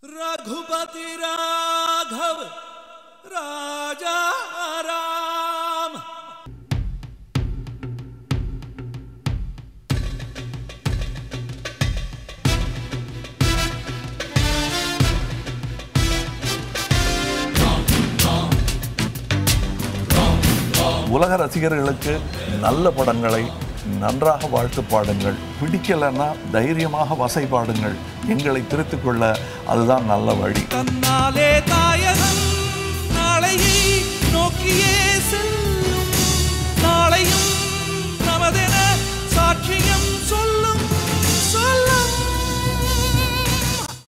रघुपति राघव राजा राम உலக ரசிகர்களுக்கு நல்ல படங்களை நன்றாக வாழ்த்து பாடுங்கள் பிடிக்கலைன்னா தைரியமாக வசை பாடுங்கள் எங்களை திருத்திக் கொள்ள அதுதான் நல்ல வழி தன்னாலே தானே